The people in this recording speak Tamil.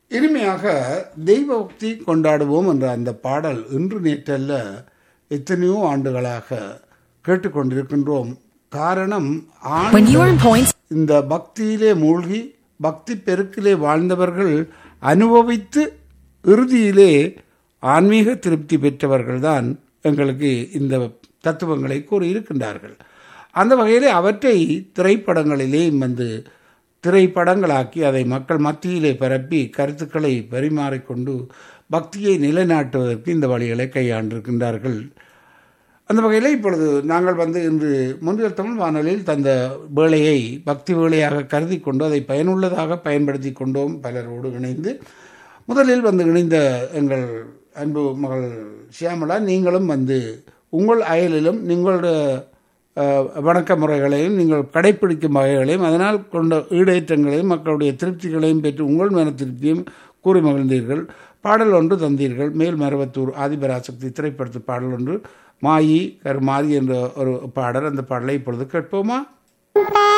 இனிமையாக தெய்வ பக்தி கொண்டாடுவோம் என்ற அந்த பாடல் இன்று நேற்றல்ல எத்தனையோ ஆண்டுகளாக கேட்டுக்கொண்டிருக்கின்றோம் காரணம் ஆண் When you earn points, இந்த பக்தியிலே மூழ்கி பக்தி பெருக்கிலே வாழ்ந்தவர்கள் அனுபவித்து இறுதியிலே ஆன்மீக திருப்தி பெற்றவர்கள்தான் எங்களுக்கு இந்த தத்துவங்களை கூறியிருக்கின்றார்கள் அந்த வகையிலே அவற்றை திரைப்படங்களிலே வந்து திரைப்படங்களாக்கி அதை மக்கள் மத்தியிலே பரப்பி கருத்துக்களை பரிமாறிக்கொண்டு பக்தியை நிலைநாட்டுவதற்கு இந்த வழிகளை கையாண்டிருக்கின்றார்கள் அந்த வகையில் இப்பொழுது நாங்கள் வந்து இன்று முன்னில் தமிழ் வானொலியில் தந்த வேலையை பக்தி வேலையாக கருதி கொண்டு அதை பயனுள்ளதாக பயன்படுத்தி கொண்டோம் பலரோடு இணைந்து முதலில் வந்து இணைந்த எங்கள் அன்பு மகள் ஷியாமலா நீங்களும் வந்து உங்கள் அயலிலும் நீங்களுடைய அஹ், வணக்க முறைகளையும் நீங்கள் கடைப்பிடிக்கும் வகைகளையும் அதனால் கொண்ட ஈடேற்றங்களையும் மக்களுடைய திருப்திகளையும் பெற்று உங்கள் மன திருப்தியும் கூறி மகிழ்ந்தீர்கள் பாடல் ஒன்று தந்தீர்கள் மேல் மருவத்தூர் ஆதிபராசக்தி திரைப்படத்து பாடல் ஒன்று மாயி கருமாதி என்ற ஒரு பாடல் அந்த பாடலை இப்பொழுது கேட்போமா